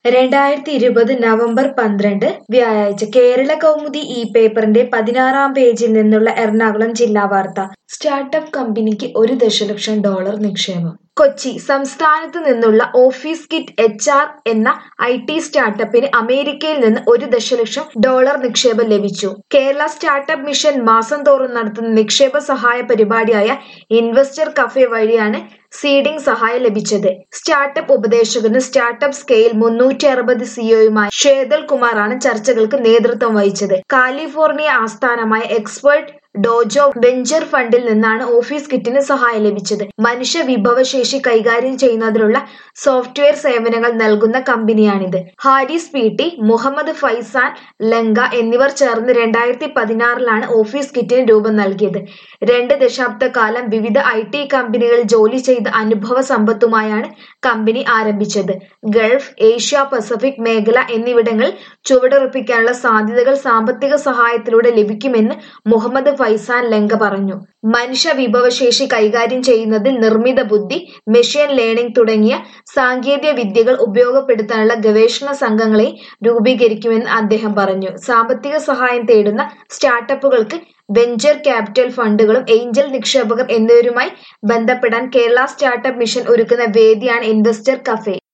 രണ്ടായിരത്തി ഇരുപത് നവംബർ പന്ത്രണ്ട് വ്യാഴാഴ്ച കേരള കൗമുദി ഈ പേപ്പറിന്റെ പതിനാറാം പേജിൽ നിന്നുള്ള എറണാകുളം ജില്ലാ വാർത്ത സ്റ്റാർട്ടപ്പ് കമ്പനിക്ക് ഒരു ദശലക്ഷം ഡോളർ നിക്ഷേപം കൊച്ചി സംസ്ഥാനത്ത് നിന്നുള്ള ഓഫീസ് കിറ്റ് എച്ച് ആർ എന്ന ഐ ടി സ്റ്റാർട്ടപ്പിന് അമേരിക്കയിൽ നിന്ന് ഒരു ദശലക്ഷം ഡോളർ നിക്ഷേപം ലഭിച്ചു കേരള സ്റ്റാർട്ടപ്പ് മിഷൻ മാസം തോറും നടത്തുന്ന നിക്ഷേപ സഹായ പരിപാടിയായ ഇൻവെസ്റ്റർ കഫേ വഴിയാണ് സീഡിംഗ് സഹായം ലഭിച്ചത് സ്റ്റാർട്ടപ്പ് ഉപദേശകനും സ്റ്റാർട്ടപ്പ് സ്കെയിൽ മുന്നൂറ്റി അറുപത് സിഒയുമായ ഷേതൽ കുമാറാണ് ചർച്ചകൾക്ക് നേതൃത്വം വഹിച്ചത് കാലിഫോർണിയ ആസ്ഥാനമായ എക്സ്പേർട്ട് ഡോജോ വെഞ്ചർ ഫണ്ടിൽ നിന്നാണ് ഓഫീസ് കിറ്റിന് സഹായം ലഭിച്ചത് മനുഷ്യ വിഭവശേഷി കൈകാര്യം ചെയ്യുന്നതിനുള്ള സോഫ്റ്റ്വെയർ സേവനങ്ങൾ നൽകുന്ന കമ്പനിയാണിത് ഹാരിസ് പി ടി മുഹമ്മദ് ഫൈസാൻ ലങ്ക എന്നിവർ ചേർന്ന് രണ്ടായിരത്തി പതിനാറിലാണ് ഓഫീസ് കിറ്റിന് രൂപം നൽകിയത് രണ്ട് ദശാബ്ദക്കാലം വിവിധ ഐ ടി കമ്പനികളിൽ ജോലി ചെയ്ത അനുഭവ സമ്പത്തുമായാണ് കമ്പനി ആരംഭിച്ചത് ഗൾഫ് ഏഷ്യ പസഫിക് മേഖല എന്നിവിടങ്ങളിൽ ചുവടുറപ്പിക്കാനുള്ള സാധ്യതകൾ സാമ്പത്തിക സഹായത്തിലൂടെ ലഭിക്കുമെന്ന് മുഹമ്മദ് ഫൈസാൻ ലങ്ക പറഞ്ഞു മനുഷ്യ വിഭവശേഷി കൈകാര്യം ചെയ്യുന്നതിൽ നിർമ്മിത ബുദ്ധി മെഷീൻ ലേണിംഗ് തുടങ്ങിയ സാങ്കേതിക വിദ്യകൾ ഉപയോഗപ്പെടുത്താനുള്ള ഗവേഷണ സംഘങ്ങളെ രൂപീകരിക്കുമെന്ന് അദ്ദേഹം പറഞ്ഞു സാമ്പത്തിക സഹായം തേടുന്ന സ്റ്റാർട്ടപ്പുകൾക്ക് വെഞ്ചർ ക്യാപിറ്റൽ ഫണ്ടുകളും ഏഞ്ചൽ നിക്ഷേപകർ എന്നിവരുമായി ബന്ധപ്പെടാൻ കേരള സ്റ്റാർട്ടപ്പ് മിഷൻ ഒരുക്കുന്ന വേദിയാണ് ഇൻവെസ്റ്റർ കഫേ